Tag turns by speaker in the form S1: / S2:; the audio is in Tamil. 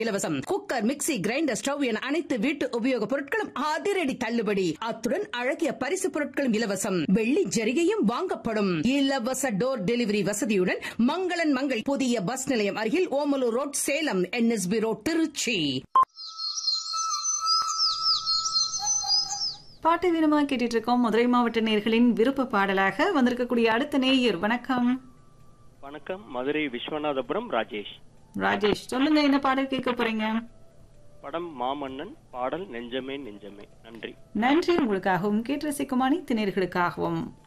S1: இலவசம் குக்கர் மிக்ஸி கிரைண்டர் ஸ்டவ் என அனைத்து வீட்டு உபயோக பொருட்களும் அதிரடி தள்ளுபடி அத்துடன் அழகிய பரிசு பொருட்களும் இலவசம் வெள்ளி ஜரிகையும் வாங்கப்படும் இலவச டோர் டெலிவரி வசதியுடன் மங்களன் மங்கள் புதிய பஸ் நிலையம் அருகில் Omalur road Salem NSB road Tiruchi
S2: பாட்டு வீரமா கேட்டுட்டு இருக்கோம் மதுரை மாவட்ட நேர்களின் விருப்ப பாடலாக வந்திருக்கக்கூடிய அடுத்த நேயர் வணக்கம்
S3: வணக்கம் மதுரை விஸ்வநாதபுரம் ராஜேஷ்
S2: ராஜேஷ் சொல்லுங்க என்ன பாடல் கேட்க போறீங்க
S3: படம் மாமன்னன் பாடல் நெஞ்சமே நெஞ்சமே நன்றி
S2: நன்றி உங்களுக்காகவும் கேட்டு ரசிக்குமானி திணர்களுக்காகவும்